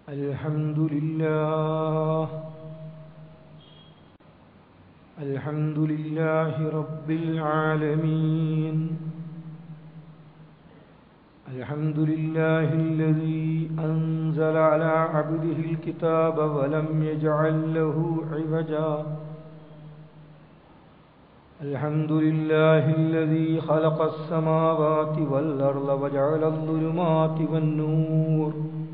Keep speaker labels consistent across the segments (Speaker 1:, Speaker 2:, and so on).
Speaker 1: الحمد لله الحمد لله رب العالمين الحمد لله الذي أنزل على عبده الكتاب ولم يجعل له عوجا الحمد لله الذي خلق السماوات والأرض وجعل الظلمات والنور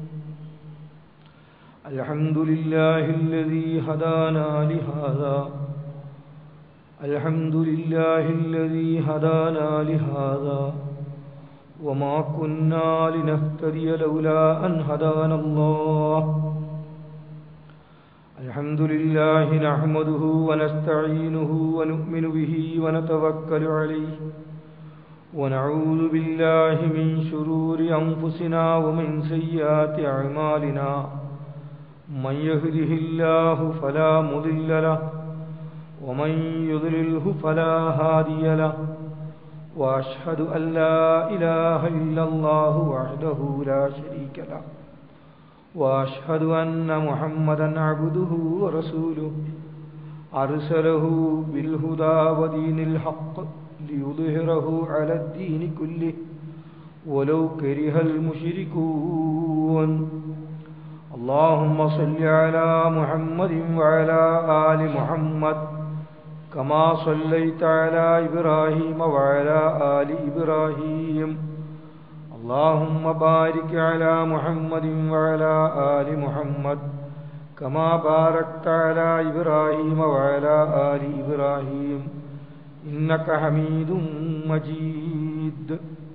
Speaker 1: الحمد لله الذي هدانا لهذا الحمد لله الذي هدانا لهذا وما كنا لنهتدي لولا أن هدانا الله الحمد لله نحمده ونستعينه ونؤمن به ونتوكل عليه ونعوذ بالله من شرور أنفسنا ومن سيئات أعمالنا من يهده الله فلا مضل له ومن يضلله فلا هادي له وأشهد أن لا إله إلا الله وحده لا شريك له وأشهد أن محمدا عبده ورسوله أرسله بالهدى ودين الحق ليظهره على الدين كله ولو كره المشركون اللهم صل على محمد وعلى آل محمد كما صليت على إبراهيم وعلى آل إبراهيم اللهم بارك على محمد وعلى آل محمد كما باركت على إبراهيم وعلى آل إبراهيم إنك حميد مجيد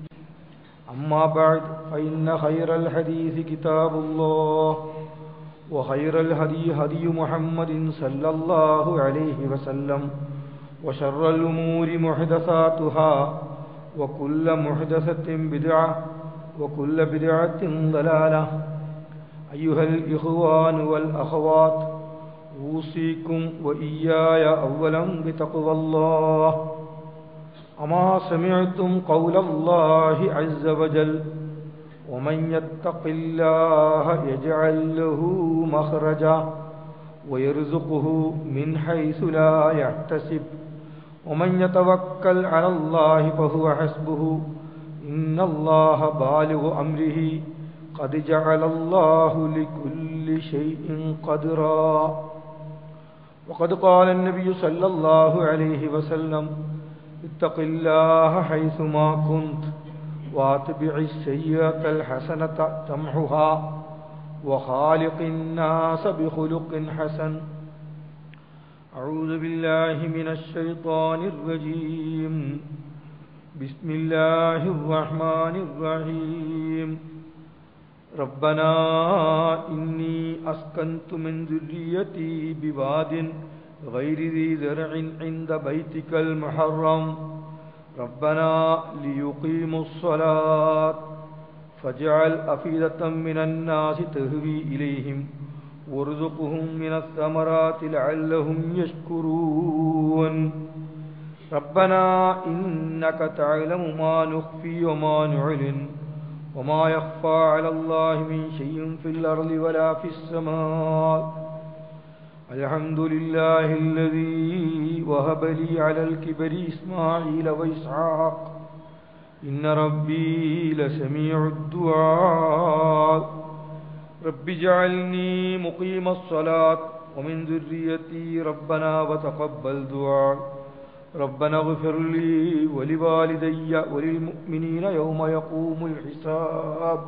Speaker 1: أما بعد فإن خير الحديث كتاب الله وخير الهدي هدي محمد صلى الله عليه وسلم وشر الأمور محدثاتها وكل محدثة بدعة وكل بدعة ضلالة أيها الإخوان والأخوات أوصيكم وإياي أولا بتقوى الله أما سمعتم قول الله عز وجل ومن يتق الله يجعل له مخرجا ويرزقه من حيث لا يحتسب ومن يتوكل على الله فهو حسبه إن الله بالغ أمره قد جعل الله لكل شيء قدرا وقد قال النبي صلى الله عليه وسلم اتق الله حيثما كنت واتبع السيئة الحسنة تمحها وخالق الناس بخلق حسن أعوذ بالله من الشيطان الرجيم بسم الله الرحمن الرحيم ربنا إني أسكنت من ذريتي بواد غير ذي زرع عند بيتك المحرم ربنا ليقيموا الصلاة فاجعل أفئدة من الناس تهوي إليهم وارزقهم من الثمرات لعلهم يشكرون ربنا إنك تعلم ما نخفي وما نعلن وما يخفى على الله من شيء في الأرض ولا في السماء الحمد لله الذي وهب لي على الكبر إسماعيل وإسحاق إن ربي لسميع الدعاء رب اجعلني مقيم الصلاة ومن ذريتي ربنا وتقبل دعاء ربنا اغفر لي ولوالدي وللمؤمنين يوم يقوم الحساب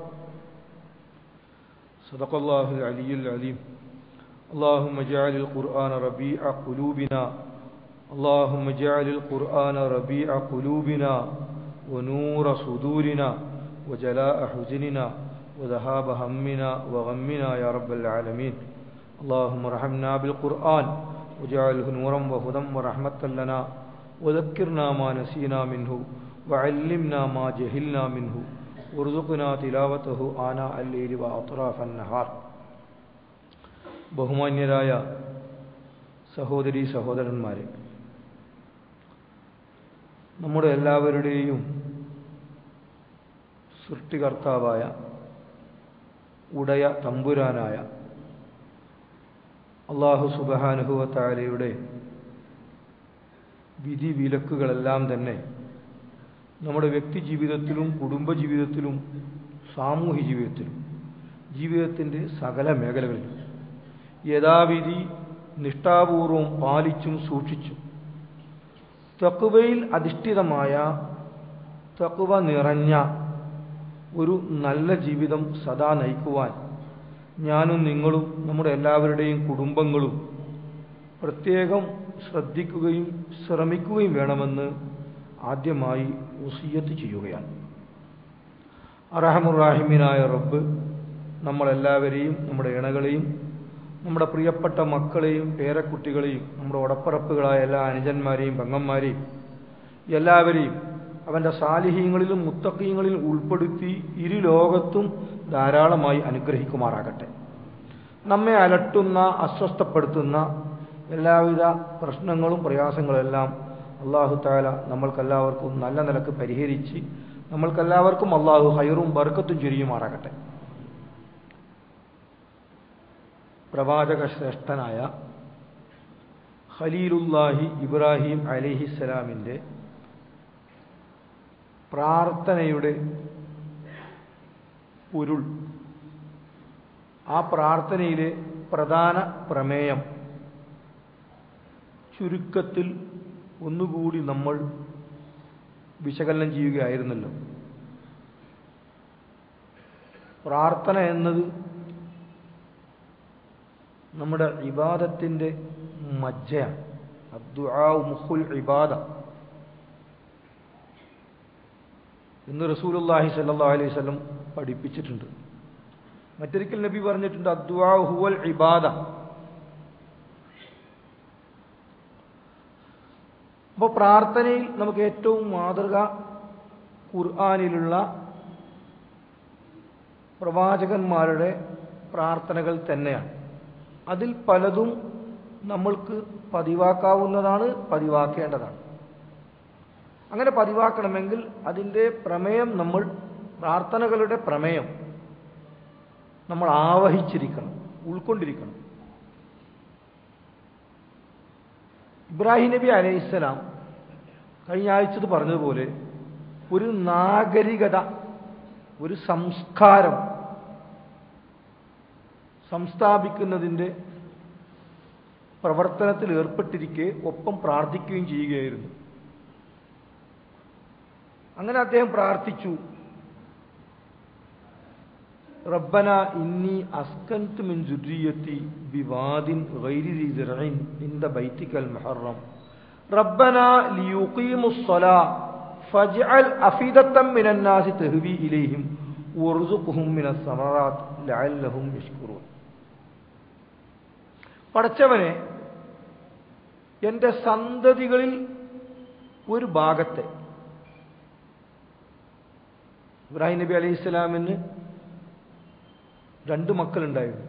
Speaker 1: صدق الله العلي العظيم اللهم اجعل القرآن ربيع قلوبنا اللهم اجعل القرآن ربيع قلوبنا ونور صدورنا وجلاء حزننا وذهاب همنا وغمنا يا رب العالمين اللهم ارحمنا بالقرآن واجعله نورا وهدى ورحمة لنا وذكرنا ما نسينا منه وعلمنا ما جهلنا منه وارزقنا تلاوته آناء الليل وأطراف النهار ബഹുമാന്യരായ സഹോദരി സഹോദരന്മാരെ നമ്മുടെ എല്ലാവരുടെയും സൃഷ്ടികർത്താവായ ഉടയ തമ്പുരാനായ അള്ളാഹു സുബഹാനുഭവത്താരയുടെ വിധി വിലക്കുകളെല്ലാം തന്നെ നമ്മുടെ വ്യക്തി ജീവിതത്തിലും കുടുംബ ജീവിതത്തിലും സാമൂഹ്യ ജീവിതത്തിലും ജീവിതത്തിൻ്റെ സകല മേഖലകളിലും യഥാവിധി നിഷ്ഠാപൂർവം പാലിച്ചും സൂക്ഷിച്ചും തക്കുവയിൽ അധിഷ്ഠിതമായ തക്കുവ നിറഞ്ഞ ഒരു നല്ല ജീവിതം സദാ നയിക്കുവാൻ ഞാനും നിങ്ങളും നമ്മുടെ എല്ലാവരുടെയും കുടുംബങ്ങളും പ്രത്യേകം ശ്രദ്ധിക്കുകയും ശ്രമിക്കുകയും വേണമെന്ന് ആദ്യമായി ഉസിയത്ത് ചെയ്യുകയാണ് അറഹമുറാഹിമീനായ റബ്ബ് നമ്മളെല്ലാവരെയും നമ്മുടെ ഇണകളെയും നമ്മുടെ പ്രിയപ്പെട്ട മക്കളെയും പേരക്കുട്ടികളെയും നമ്മുടെ ഉടപ്പറപ്പുകളായ എല്ലാ അനുജന്മാരെയും പെങ്ങന്മാരെയും എല്ലാവരെയും അവൻ്റെ സാലിഹ്യങ്ങളിലും മുത്തക്കീയങ്ങളിലും ഉൾപ്പെടുത്തി ഇരു ലോകത്തും ധാരാളമായി അനുഗ്രഹിക്കുമാറാകട്ടെ നമ്മെ അലട്ടുന്ന അസ്വസ്ഥപ്പെടുത്തുന്ന എല്ലാവിധ പ്രശ്നങ്ങളും പ്രയാസങ്ങളെല്ലാം അള്ളാഹു താല നമ്മൾക്കെല്ലാവർക്കും നല്ല നിലക്ക് പരിഹരിച്ച് നമ്മൾക്കെല്ലാവർക്കും അള്ളാഹു ഹൈറും ബർക്കത്തും ചുരിയുമാറാകട്ടെ പ്രവാചക ശ്രേഷ്ഠനായ ഖലീലുല്ലാഹി ഇബ്രാഹിം അലിഹിസ്സലാമിൻ്റെ പ്രാർത്ഥനയുടെ പൊരുൾ ആ പ്രാർത്ഥനയിലെ പ്രധാന പ്രമേയം ചുരുക്കത്തിൽ ഒന്നുകൂടി നമ്മൾ വിശകലനം ചെയ്യുകയായിരുന്നല്ലോ പ്രാർത്ഥന എന്നത് നമ്മുടെ ഇബാദത്തിൻ്റെ മജ്ജയാണ് അദ്ദുആ മുഹുൽ ഇബാദ എന്ന് റസൂലുല്ലാഹി സല്ലല്ലാഹു അലൈഹി വസല്ലം പഠിപ്പിച്ചിട്ടുണ്ട് മറ്റൊരിക്കൽ നബി പറഞ്ഞിട്ടുണ്ട് അദ്ദുആ ഹുവൽ ഇബാദ അപ്പോൾ പ്രാർത്ഥനയിൽ നമുക്ക് ഏറ്റവും മാതൃക ഖുർആാനിലുള്ള പ്രവാചകന്മാരുടെ പ്രാർത്ഥനകൾ തന്നെയാണ് അതിൽ പലതും നമ്മൾക്ക് പതിവാക്കാവുന്നതാണ് പതിവാക്കേണ്ടതാണ് അങ്ങനെ പതിവാക്കണമെങ്കിൽ അതിൻ്റെ പ്രമേയം നമ്മൾ പ്രാർത്ഥനകളുടെ പ്രമേയം നമ്മൾ ആവഹിച്ചിരിക്കണം ഉൾക്കൊണ്ടിരിക്കണം ഇബ്രാഹിം നബി അലൈഹിസ്സലാം കഴിഞ്ഞ ആഴ്ചത് പറഞ്ഞതുപോലെ ഒരു നാഗരികത ഒരു സംസ്കാരം സംസ്ഥാപിക്കുന്നതിൻ്റെ പ്രവർത്തനത്തിൽ ഏർപ്പെട്ടിരിക്കെ ഒപ്പം പ്രാർത്ഥിക്കുകയും ചെയ്യുകയായിരുന്നു അങ്ങനെ അദ്ദേഹം പ്രാർത്ഥിച്ചു റബ്ബന ഇന്നി അസ്കൻതു മിൻ ജുരിയത്തി ബിവാദിൻ ഗൈരി ദി സിർഇൻ ഇൻദ ബൈതിക്കൽ മുഹറം റബ്ബന ലിയുഖീമുസ് സ്വലാ ഫജ്അൽ അഫീദത്തം മിനൻ നാസി തഹ്വി ഇലൈഹിം വർസുഖുഹും മിനസ് സമറാത്ത് ലഅല്ലഹും യഷ്കുറൂൻ പടച്ചവനെ എൻ്റെ സന്തതികളിൽ ഒരു ഭാഗത്തെ ഇബ്രാഹിം നബി അലൈഹി ഇസ്ലാമിന് രണ്ട് മക്കളുണ്ടായിരുന്നു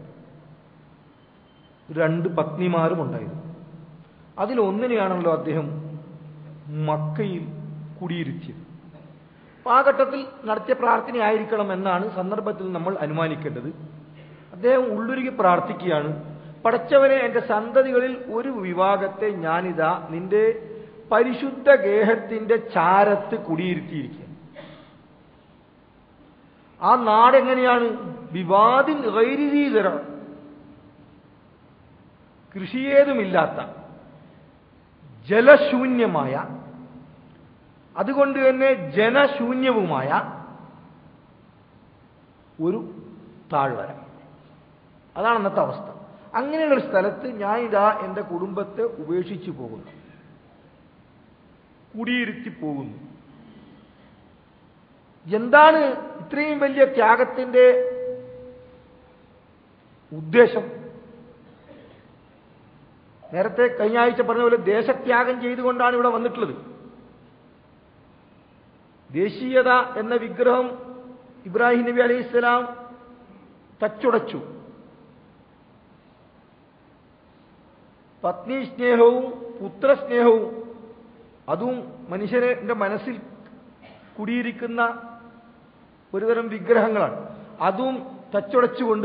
Speaker 1: രണ്ട് പത്നിമാരും ഉണ്ടായിരുന്നു അതിലൊന്നിനെയാണല്ലോ അദ്ദേഹം മക്കയിൽ കുടിയിരുത്തിയത് ആ ഘട്ടത്തിൽ നടത്തിയ പ്രാർത്ഥനയായിരിക്കണം എന്നാണ് സന്ദർഭത്തിൽ നമ്മൾ അനുമാനിക്കേണ്ടത് അദ്ദേഹം ഉള്ളുരുകി പ്രാർത്ഥിക്കുകയാണ് പടച്ചവനെ എൻ്റെ സന്തതികളിൽ ഒരു വിഭാഗത്തെ ഞാനിതാ നിന്റെ പരിശുദ്ധ ഗേഹത്തിന്റെ ചാരത്ത് കുടിയിരുത്തിയിരിക്കുക ആ നാട് എങ്ങനെയാണ് വിവാദിൻ ഗൈരീതര കൃഷിയേതുമില്ലാത്ത ജലശൂന്യമായ അതുകൊണ്ട് തന്നെ ജനശൂന്യവുമായ ഒരു താഴ്വര അതാണ് അന്നത്തെ അവസ്ഥ അങ്ങനെയുള്ള ഒരു സ്ഥലത്ത് ഞാൻ ഇതാ എൻ്റെ കുടുംബത്തെ ഉപേക്ഷിച്ചു പോകുന്നു കുടിയിരുത്തി പോകുന്നു എന്താണ് ഇത്രയും വലിയ ത്യാഗത്തിന്റെ ഉദ്ദേശം നേരത്തെ കഴിഞ്ഞ ആഴ്ച പറഞ്ഞ പോലെ ദേശത്യാഗം ചെയ്തുകൊണ്ടാണ് ഇവിടെ വന്നിട്ടുള്ളത് ദേശീയത എന്ന വിഗ്രഹം ഇബ്രാഹിം നബി അലൈഹി സ്വലാം തച്ചുടച്ചു പത്നി സ്നേഹവും പുത്രസ്നേഹവും അതും മനുഷ്യന്റെ മനസ്സിൽ കുടിയിരിക്കുന്ന ഒരുതരം വിഗ്രഹങ്ങളാണ് അതും തച്ചുടച്ചുകൊണ്ട്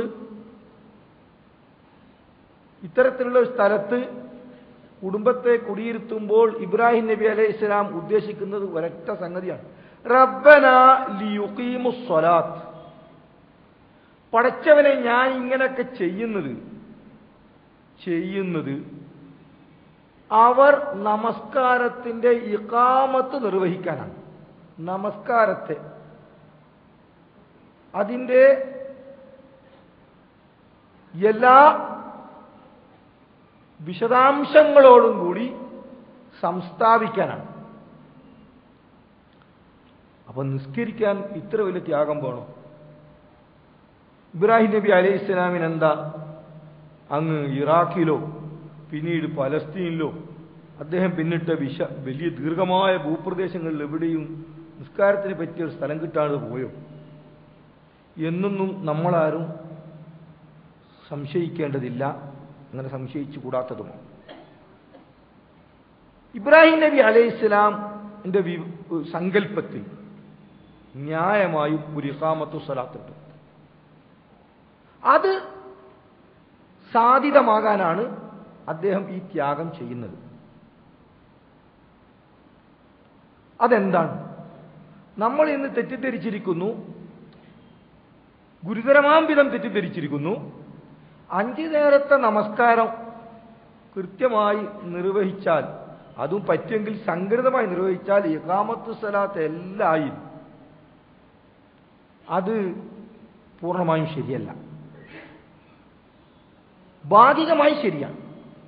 Speaker 1: ഇത്തരത്തിലുള്ള ഒരു സ്ഥലത്ത് കുടുംബത്തെ കുടിയിരുത്തുമ്പോൾ ഇബ്രാഹിം നബി അലൈഹി ഇസ്ലാം ഉദ്ദേശിക്കുന്നത് ഒരൊറ്റ സംഗതിയാണ് റബ്ബന ലിയുഖീമു സ്വലാത്ത് പടച്ചവനെ ഞാൻ ഇങ്ങനെയൊക്കെ ചെയ്യുന്നത് ചെയ്യുന്നത് അവർ നമസ്കാരത്തിന്റെ ഇക്കാമത്ത് നിർവഹിക്കാനാണ് നമസ്കാരത്തെ അതിൻ്റെ എല്ലാ വിശദാംശങ്ങളോടും കൂടി സംസ്ഥാപിക്കാനാണ് അപ്പൊ നിസ്കരിക്കാൻ ഇത്ര വലിയ ത്യാഗം വേണോ ഇബ്രാഹിം നബി അലൈഹി ഇസ്ലാമിന് എന്താ അങ്ങ് ഇറാഖിലോ പിന്നീട് പലസ്തീനിലോ അദ്ദേഹം പിന്നിട്ട വിശ വലിയ ദീർഘമായ ഭൂപ്രദേശങ്ങളിൽ എവിടെയും നിസ്കാരത്തിന് പറ്റിയ ഒരു സ്ഥലം കിട്ടാതെ പോയോ എന്നൊന്നും നമ്മളാരും സംശയിക്കേണ്ടതില്ല അങ്ങനെ സംശയിച്ചു കൂടാത്തതുമോ ഇബ്രാഹിം നബി അലൈഹി ഇസ്ലാമിന്റെ സങ്കല്പത്തിൽ ന്യായമായും ഒരു ഇഖാമത്തു സ്വലാത്തുണ്ട് അത് സാധിതമാകാനാണ് അദ്ദേഹം ഈ ത്യാഗം ചെയ്യുന്നത് അതെന്താണ് നമ്മൾ ഇന്ന് തെറ്റിദ്ധരിച്ചിരിക്കുന്നു ഗുരുതരമാം വിധം തെറ്റിദ്ധരിച്ചിരിക്കുന്നു അഞ്ചു നേരത്തെ നമസ്കാരം കൃത്യമായി നിർവഹിച്ചാൽ അതും പറ്റുമെങ്കിൽ സംഘടിതമായി നിർവഹിച്ചാൽ ഇഖാമത്തു സലാത്ത് എല്ലായി അത് പൂർണ്ണമായും ശരിയല്ല ഭാഗികമായി ശരിയാണ്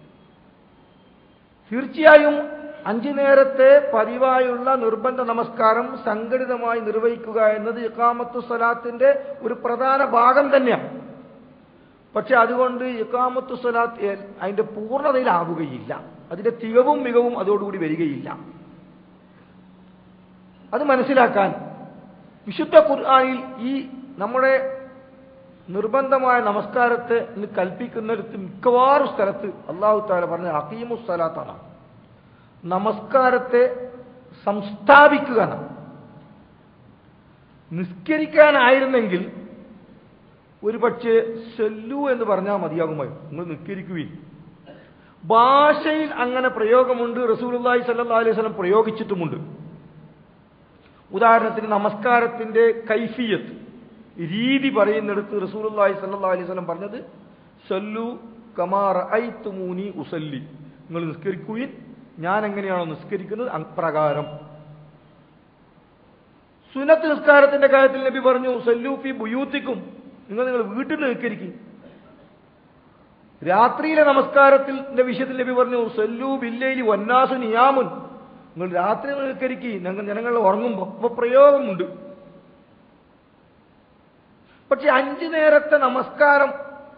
Speaker 1: തീർച്ചയായും അഞ്ചു നേരത്തെ പതിവായുള്ള നിർബന്ധ നമസ്കാരം സംഘടിതമായി നിർവഹിക്കുക എന്നത് ഇക്കാമത്തു സ്വലാത്തിന്റെ ഒരു പ്രധാന ഭാഗം തന്നെയാണ് പക്ഷെ അതുകൊണ്ട് ഇക്കാമത്തു സ്വലാത്ത് അതിന്റെ പൂർണ്ണതയിലാവുകയില്ല അതിന്റെ തികവും മികവും അതോടുകൂടി വരികയില്ല അത് മനസ്സിലാക്കാൻ വിശുദ്ധ ഖുർആാനിൽ ഈ നമ്മുടെ നിർബന്ധമായ നമസ്കാരത്തെ ഇന്ന് കൽപ്പിക്കുന്നിടത്ത് മിക്കവാറും സ്ഥലത്ത് അള്ളാഹു താല പറഞ്ഞ അക്കീമു സ്വലാത്താണ് നമസ്കാരത്തെ സംസ്ഥാപിക്കുക എന്നാണ് നിസ്കരിക്കാനായിരുന്നെങ്കിൽ ഒരു പക്ഷേ സെല്ലു എന്ന് പറഞ്ഞാൽ മതിയാകുമായി നിങ്ങൾ നിസ്കരിക്കുകയും ഭാഷയിൽ അങ്ങനെ പ്രയോഗമുണ്ട് റസൂലുള്ളാഹി സല്ലല്ലാഹു അലൈഹി വസല്ലം പ്രയോഗിച്ചിട്ടുമുണ്ട് ഉദാഹരണത്തിന് നമസ്കാരത്തിന്റെ കൈഫിയത്ത് രീതി പറയുന്നിടത്ത് റസൂലുള്ളാഹി സല്ലല്ലാഹു അലൈഹി വസല്ലം പറഞ്ഞത് സല്ലു കമാർ ഐത്തുമൂനി ഉസല്ലി നിങ്ങൾ നിസ്കരിക്കുകയും ഞാൻ എങ്ങനെയാണോ നിസ്കരിക്കുന്നത് അപ്രകാരം സുനത്ത് നിസ്കാരത്തിന്റെ കാര്യത്തിൽ നബി പറഞ്ഞു സല്ലൂഫി ബുയൂത്തിക്കും നിങ്ങൾ നിങ്ങൾ വീട്ടിൽ നിസ്കരിക്കും രാത്രിയിലെ നമസ്കാരത്തിന്റെ വിഷയത്തിൽ നബി പറഞ്ഞു സല്ലു ബില്ലയിലി വന്നാസു നിയാമുൻ നിങ്ങൾ രാത്രി നിസ്കരിക്കി ഞങ്ങൾ ജനങ്ങൾ ഉറങ്ങുമ്പോൾ അപ്പൊ പ്രയോഗമുണ്ട് പക്ഷെ അഞ്ചു നേരത്തെ നമസ്കാരം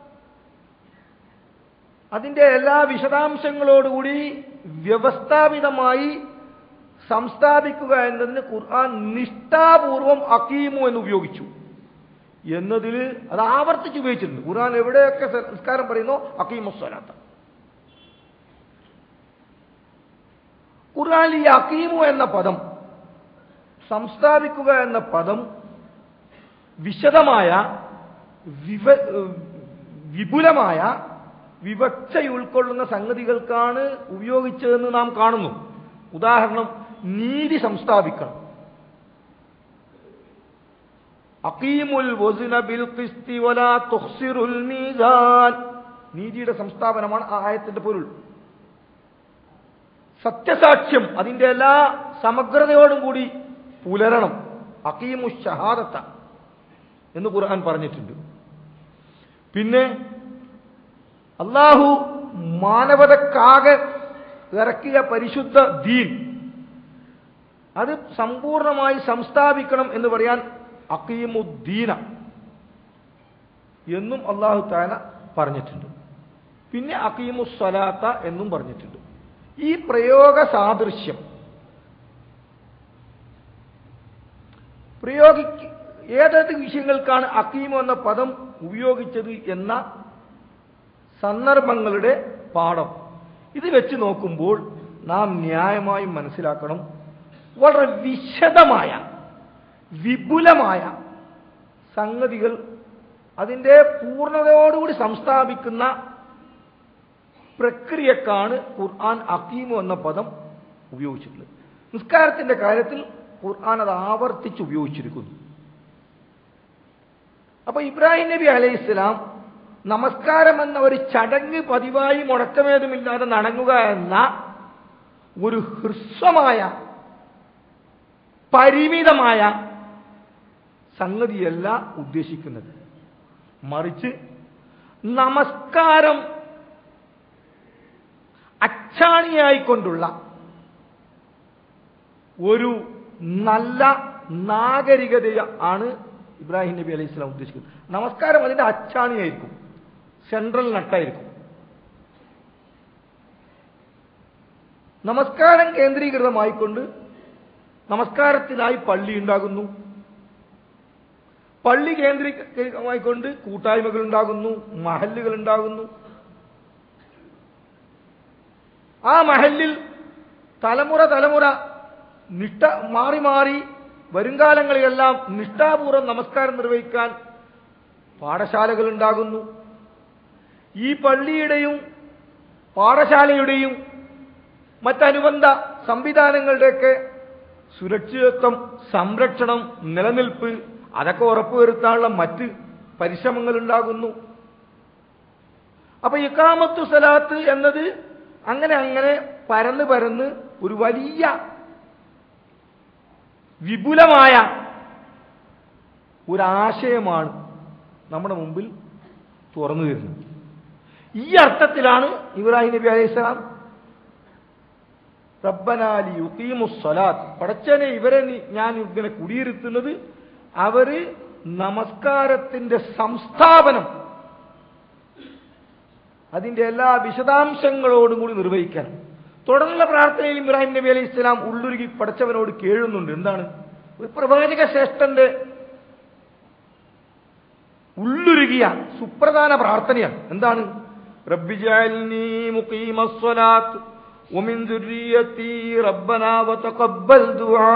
Speaker 1: അതിന്റെ എല്ലാ വിശദാംശങ്ങളോടുകൂടി വ്യവസ്ഥാപിതമായി സംസ്ഥാപിക്കുക എന്നതിന് ഖുർആൻ നിഷ്ഠാപൂർവം അക്കീമു എന്ന് ഉപയോഗിച്ചു എന്നതിൽ അത് ആവർത്തിച്ച് ഉപയോഗിച്ചിട്ടുണ്ട് ഖുർആൻ എവിടെയൊക്കെ സംസ്കാരം പറയുന്നോ അക്കീമുസ്വലാത്ത ഖുർആൻ ഈ അക്കീമു എന്ന പദം സംസ്ഥാപിക്കുക എന്ന പദം വിശദമായ വിവ വിപുലമായ വിവക്ഷ ഉൾക്കൊള്ളുന്ന സംഗതികൾക്കാണ് ഉപയോഗിച്ചതെന്ന് നാം കാണുന്നു ഉദാഹരണം നീതി സംസ്ഥാപിക്കണം അക്കീമുൽ വസ്ന ബിൽ ഖിസ്തി വലാ തുഖ്സിറുൽ മീസാൻ നീതിയുടെ സംസ്ഥാപനമാണ് ആ ആയത്തിന്റെ പൊരുൾ സത്യസാക്ഷ്യം അതിന്റെ എല്ലാ സമഗ്രതയോടും കൂടി പുലരണം അക്കീമു ഷഹാദത്ത എന്ന് ഖുർആൻ പറഞ്ഞിട്ടുണ്ട് പിന്നെ അള്ളാഹു മാനവതക്കാകെ ഇറക്കിയ പരിശുദ്ധ ദീൻ അത് സമ്പൂർണമായി സംസ്ഥാപിക്കണം എന്ന് പറയാൻ അക്കീമുദ്ദീന എന്നും അള്ളാഹു താല പറഞ്ഞിട്ടുണ്ട് പിന്നെ അക്കീമുസ്വലാത്ത എന്നും പറഞ്ഞിട്ടുണ്ട് ഈ പ്രയോഗ സാദൃശ്യം പ്രയോഗിക്ക ഏതൊക്കെ വിഷയങ്ങൾക്കാണ് അക്കീമു എന്ന പദം ഉപയോഗിച്ചത് എന്ന സന്ദർഭങ്ങളുടെ പാഠം ഇത് വെച്ച് നോക്കുമ്പോൾ നാം ന്യായമായും മനസ്സിലാക്കണം വളരെ വിശദമായ വിപുലമായ സംഗതികൾ അതിൻ്റെ പൂർണ്ണതയോടുകൂടി സംസ്ഥാപിക്കുന്ന പ്രക്രിയക്കാണ് ഖുർആൻ അക്കീമു എന്ന പദം ഉപയോഗിച്ചിട്ടുള്ളത് നിസ്കാരത്തിന്റെ കാര്യത്തിൽ ഖുർആൻ അത് ആവർത്തിച്ച് ഉപയോഗിച്ചിരിക്കുന്നു അപ്പൊ ഇബ്രാഹിം നബി അലൈഹി ഇസ്ലാം നമസ്കാരം എന്ന ഒരു ചടങ്ങ് പതിവായി മുടക്കമേതുമില്ലാതെ നടങ്ങുക എന്ന ഒരു ഹ്രസ്വമായ പരിമിതമായ സംഗതിയല്ല ഉദ്ദേശിക്കുന്നത് മറിച്ച് നമസ്കാരം അച്ചാണിയായിക്കൊണ്ടുള്ള ഒരു നല്ല നാഗരികത ആണ് ഇബ്രാഹിം നബി അലൈഹി സ്വലാം ഉദ്ദേശിക്കുന്നത് നമസ്കാരം അതിന്റെ അച്ചാണിയായിരിക്കും സെൻട്രൽ നട്ടായിരിക്കും നമസ്കാരം കേന്ദ്രീകൃതമായിക്കൊണ്ട് നമസ്കാരത്തിനായി പള്ളി ഉണ്ടാകുന്നു പള്ളി കേന്ദ്രീകൃതമായിക്കൊണ്ട് കൂട്ടായ്മകൾ ഉണ്ടാകുന്നു മഹല്ലുകൾ ഉണ്ടാകുന്നു ആ മഹല്ലിൽ തലമുറ തലമുറ നിഷ്ഠ മാറി മാറി വരുംകാലങ്ങളിലെല്ലാം നിഷ്ഠാപൂർവ്വം നമസ്കാരം നിർവഹിക്കാൻ പാഠശാലകൾ ഉണ്ടാകുന്നു ഈ പള്ളിയുടെയും പാഠശാലയുടെയും മറ്റനുബന്ധ സംവിധാനങ്ങളുടെയൊക്കെ സുരക്ഷിതത്വം സംരക്ഷണം നിലനിൽപ്പ് അതൊക്കെ ഉറപ്പുവരുത്താനുള്ള മറ്റ് പരിശ്രമങ്ങൾ ഉണ്ടാകുന്നു അപ്പൊ ഇക്കാമത്തു സലാത്ത് എന്നത് അങ്ങനെ അങ്ങനെ പരന്ന് പരന്ന് ഒരു വലിയ വിപുലമായ ഒരാശയമാണ് നമ്മുടെ മുമ്പിൽ തുറന്നു തരുന്നത് ഈ അർത്ഥത്തിലാണ് ഇബ്രാഹിം നബി അലൈഹി സ്വലാം റബ്ബനാലി യുക്കീമുസ്സലാത്ത് പടച്ചനെ ഇവരെ നീ- ഞാൻ ഇങ്ങനെ കുടിയിരുത്തുന്നത് അവര് നമസ്കാരത്തിന്റെ സംസ്ഥാപനം അതിന്റെ എല്ലാ വിശദാംശങ്ങളോടും കൂടി നിർവഹിക്കണം തുടർന്നുള്ള പ്രാർത്ഥനയിൽ ഇബ്രാഹിം നബി അലൈഹി ഇസ്ലാം ഉള്ളുരുകി പടച്ചവനോട് കേഴുന്നുണ്ട് എന്താണ് ഒരു പ്രവാചക ശ്രേഷ്ഠന്റെ ഉള്ളുരുകിയ സുപ്രധാന പ്രാർത്ഥനയാണ് എന്താണ് റബ്ബി ജഅൽനി മുഖീമസ്സലാത്ത് വമിൻ ദുർരിയത്തി റബ്ബനാ വതഖബ്ബൽ ദുആ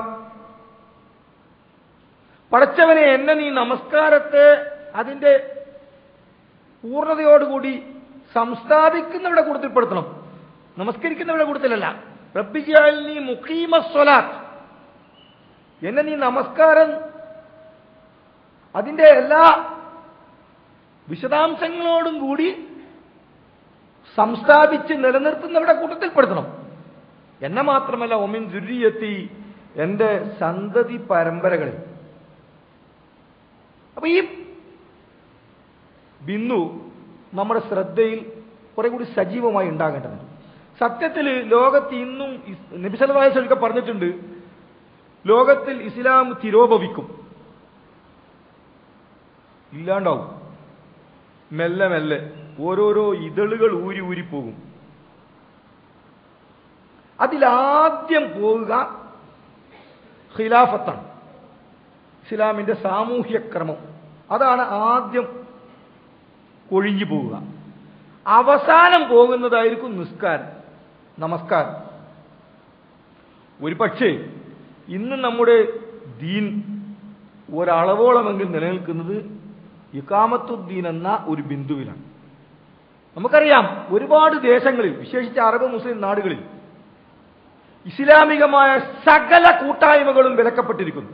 Speaker 1: പടച്ചവനെ എന്നെ നീ നമസ്കാരത്തെ അതിന്റെ പൂർണ്ണതയോടുകൂടി സംസ്ഥാപിക്കുന്നവരുടെ കൂട്ടത്തിൽപ്പെടുത്തണം നമസ്കരിക്കുന്നവരുടെ കൂട്ടത്തിലല്ല റബ്ബിജാൽ നീ മുഖീമ സ്വലാത്ത് എന്നെ നീ നമസ്കാരം അതിന്റെ എല്ലാ വിശദാംശങ്ങളോടും കൂടി സംസ്ഥാപിച്ച് നിലനിർത്തുന്നവരുടെ കൂട്ടത്തിൽപ്പെടുത്തണം എന്നെ മാത്രമല്ല ഒമിൻ ദുര്യത്തി എന്റെ സന്തതി പരമ്പരകളിൽ അപ്പൊ ഈ ബിന്ദു നമ്മുടെ ശ്രദ്ധയിൽ കുറെ കൂടി സജീവമായി ഉണ്ടാകേണ്ടതുണ്ട് സത്യത്തിൽ ലോകത്ത് ഇന്നും നബിസലമായ ചൊല്ലിക്ക പറഞ്ഞിട്ടുണ്ട് ലോകത്തിൽ ഇസ്ലാം തിരോഭവിക്കും ഇല്ലാണ്ടാവും മെല്ലെ മെല്ലെ ഓരോരോ ഇതളുകൾ ഊരി ഊരി പോകും അതിലാദ്യം പോവുക ഖിലാഫത്താണ് ഇസ്ലാമിന്റെ സാമൂഹ്യ ക്രമം അതാണ് ആദ്യം കൊഴിഞ്ഞു പോവുക അവസാനം പോകുന്നതായിരിക്കും നിസ്കാരം നമസ്കാരം ഒരു പക്ഷേ ഇന്ന് നമ്മുടെ ദീൻ ഒരളവോളമെങ്കിൽ നിലനിൽക്കുന്നത് ഇക്കാമത്തുദ്ദീൻ എന്ന ഒരു ബിന്ദുവിലാണ് നമുക്കറിയാം ഒരുപാട് ദേശങ്ങളിൽ വിശേഷിച്ച് അറബ് മുസ്ലിം നാടുകളിൽ ഇസ്ലാമികമായ സകല കൂട്ടായ്മകളും വിലക്കപ്പെട്ടിരിക്കുന്നു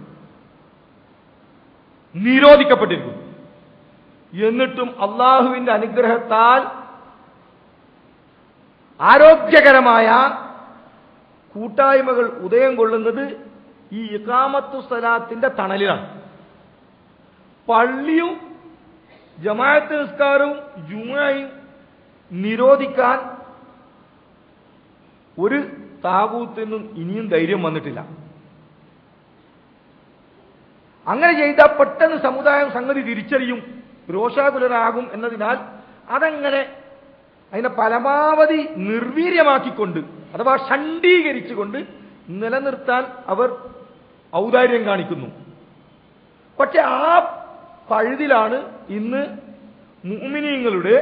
Speaker 1: നിരോധിക്കപ്പെട്ടിരിക്കുന്നു എന്നിട്ടും അള്ളാഹുവിന്റെ അനുഗ്രഹത്താൽ ആരോഗ്യകരമായ കൂട്ടായ്മകൾ ഉദയം കൊള്ളുന്നത് ഈ ഇഖാമത്തു സലാത്തിന്റെ തണലിലാണ് പള്ളിയും ജമാഅത്ത് നിസ്കാരവും ജുമയും നിരോധിക്കാൻ ഒരു താകൂത്തിനും ഇനിയും ധൈര്യം വന്നിട്ടില്ല അങ്ങനെ ചെയ്താൽ പെട്ടെന്ന് സമുദായം സംഗതി തിരിച്ചറിയും രോഷാകുലരാകും എന്നതിനാൽ അതങ്ങനെ അതിനെ പരമാവധി നിർവീര്യമാക്കിക്കൊണ്ട് അഥവാ ഷണ്ഡീകരിച്ചുകൊണ്ട് നിലനിർത്താൻ അവർ ഔദാര്യം കാണിക്കുന്നു പക്ഷെ ആ പഴുതിലാണ് ഇന്ന് മുഅ്മിനീങ്ങളുടെ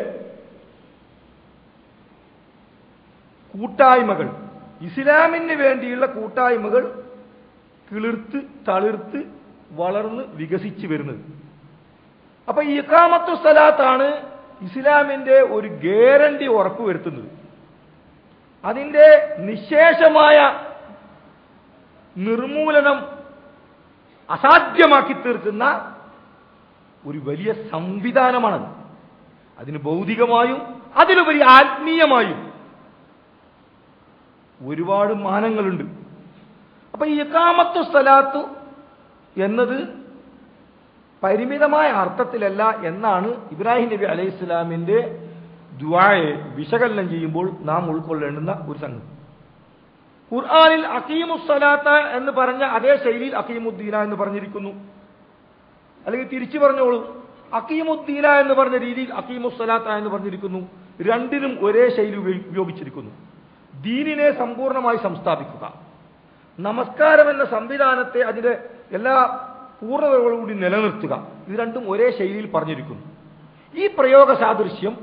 Speaker 1: കൂട്ടായ്മകൾ ഇസ്ലാമിന് വേണ്ടിയുള്ള കൂട്ടായ്മകൾ കിളിർത്ത് തളിർത്ത് വളർന്ന് വികസിച്ചു വരുന്നത് അപ്പൊ ഈ ഇഖാമത്തു സലാത്താണ് ഇസ്ലാമിന്റെ ഒരു ഗ്യാരണ്ടി ഉറപ്പുവരുത്തുന്നത് അതിന്റെ നിശേഷമായ നിർമൂലനം അസാധ്യമാക്കി തീർക്കുന്ന ഒരു വലിയ സംവിധാനമാണത് അതിന് ഭൗതികമായും അതിലുപരി ആത്മീയമായും ഒരുപാട് മാനങ്ങളുണ്ട് അപ്പൊ ഈ ഇഖാമത്തു സലാത്തു എന്നത് പരിമിതമായ അർത്ഥത്തിലല്ല എന്നാണ് ഇബ്രാഹിം നബി അലൈഹി ഇസ്ലാമിന്റെ ദ്വായെ വിശകലനം ചെയ്യുമ്പോൾ നാം ഉൾക്കൊള്ളേണ്ടുന്ന ഒരു സംഗതി ഖുർആാനിൽ അക്കീമുസ്സലാത്ത എന്ന് പറഞ്ഞ അതേ ശൈലിയിൽ അക്കീമുദ്ദീന എന്ന് പറഞ്ഞിരിക്കുന്നു അല്ലെങ്കിൽ തിരിച്ചു പറഞ്ഞോളൂ അക്കീമുദ്ദീന എന്ന് പറഞ്ഞ രീതിയിൽ അക്കീമുസ്സലാത്ത എന്ന് പറഞ്ഞിരിക്കുന്നു രണ്ടിനും ഒരേ ശൈലി ഉപയോഗി- ഉപയോഗിച്ചിരിക്കുന്നു ദീനിനെ സമ്പൂർണ്ണമായി സംസ്ഥാപിക്കുക നമസ്കാരം എന്ന സംവിധാനത്തെ അതിന്റെ എല്ലാ പൂർണ്ണതകളോടുകൂടി നിലനിർത്തുക ഇത് രണ്ടും ഒരേ ശൈലിയിൽ പറഞ്ഞിരിക്കുന്നു ഈ പ്രയോഗ സാദൃശ്യം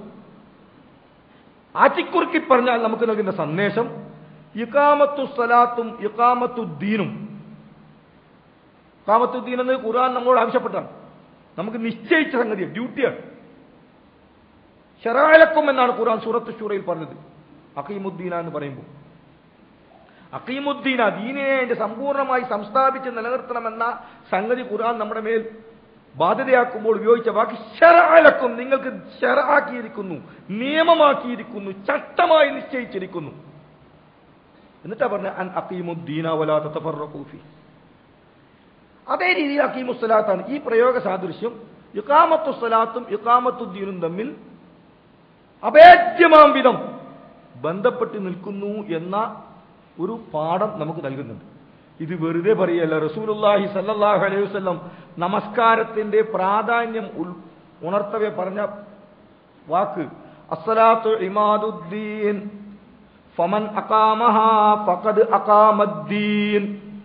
Speaker 1: ആറ്റിക്കുറുക്കി പറഞ്ഞാൽ നമുക്ക് നൽകുന്ന സന്ദേശം ഇക്കാമത്തു സലാത്തും ഇക്കാമത്തുദ്ദീനും ഇക്കാമത്തുദ്ദീൻ എന്ന് ഖുർആൻ നമ്മളോട് ആവശ്യപ്പെട്ടാണ് നമുക്ക് നിശ്ചയിച്ച സംഗതിയാണ് ഡ്യൂട്ടിയാണ് ഷെറാലക്കും എന്നാണ് ഖുർആൻ സൂറത്ത് ഷൂറയിൽ പറഞ്ഞത് അക്കീമുദ്ദീന എന്ന് പറയുമ്പോൾ അക്കീമുദ്ദീന ദീനിനെ അതിന്റെ സമ്പൂർണ്ണമായി സംസ്ഥാപിച്ച് നിലനിർത്തണമെന്ന സംഗതി ഖുർആൻ നമ്മുടെ മേൽ ബാധ്യതയാക്കുമ്പോൾ ഉപയോഗിച്ച വാക്ക് ഷെറാലക്കും നിങ്ങൾക്ക് ഷെറാക്കിയിരിക്കുന്നു നിയമമാക്കിയിരിക്കുന്നു ചട്ടമായി നിശ്ചയിച്ചിരിക്കുന്നു എന്നിട്ടാ പറഞ്ഞ അൻ അക്കീമുദ്ദീന വലാ തതഫറഖൂ ഫീ അതേ രീതിയിൽ അക്കീമുസ്സലാത്താണ് ഈ പ്രയോഗ സാദൃശ്യം ഇഖാമത്തുസ്സലാത്തും ഇഖാമത്തുദ്ദീനും തമ്മിൽ അഭേദ്യമാം വിധം ബന്ധപ്പെട്ട് നിൽക്കുന്നു എന്ന ഒരു പാഠം നമുക്ക് നൽകുന്നുണ്ട് ഇത് വെറുതെ പറയല്ല റസൂലുള്ളാഹി സല്ലല്ലാഹു അലൈഹി വസല്ലം നമസ്കാരത്തിന്റെ പ്രാധാന്യം ഉൾ ഉണർത്തവെ പറഞ്ഞ വാക്ക് അസ്സലാത്തു ഇമാദുദ്ദീൻ ഫമൻ അഖാമഹാ ഫഖദ് അഖാമദ്ദീൻ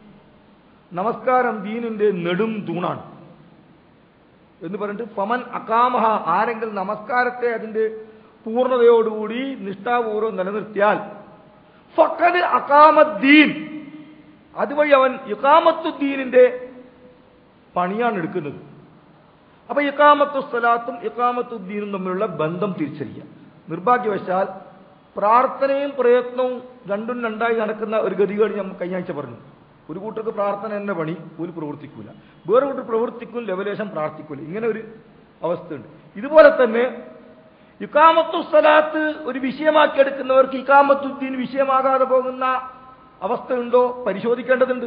Speaker 1: നമസ്കാരം ദീനിന്റെ നെടും തൂണാണ് എന്ന് പറഞ്ഞിട്ട് ഫമൻ അക്കാമഹ ആരെങ്കിലും നമസ്കാരത്തെ അതിന്റെ പൂർണ്ണതയോടുകൂടി നിഷ്ഠാപൂർവ്വം നിലനിർത്തിയാൽ ഫക്കത് അക്കാമദ്ദീൻ അതുവഴി അവൻ ഇക്കാമത്തുദ്ദീനിന്റെ പണിയാണ് എടുക്കുന്നത് അപ്പൊ ഇക്കാമത്തു സ്ഥലാത്തും ഇക്കാമത്തുദ്ദീനും തമ്മിലുള്ള ബന്ധം തിരിച്ചറിയുക നിർഭാഗ്യവശാൽ പ്രാർത്ഥനയും പ്രയത്നവും രണ്ടും രണ്ടായി നടക്കുന്ന ഒരു ഗതികേട് ഞാൻ കഴിഞ്ഞ ആഴ്ച പറഞ്ഞു ഒരു കൂട്ടർക്ക് പ്രാർത്ഥന തന്നെ പണി ഒരു പ്രവർത്തിക്കൂല വേറെ കൂട്ടർ പ്രവർത്തിക്കും ലവലേശം പ്രാർത്ഥിക്കൂല ഇങ്ങനെ ഒരു അവസ്ഥയുണ്ട് ഇതുപോലെ തന്നെ ഇക്കാമത്തു സ്ഥലാത്ത് ഒരു വിഷയമാക്കി എടുക്കുന്നവർക്ക് ഇക്കാമത്തുദ്ദീൻ വിഷയമാകാതെ പോകുന്ന അവസ്ഥയുണ്ടോ പരിശോധിക്കേണ്ടതുണ്ട്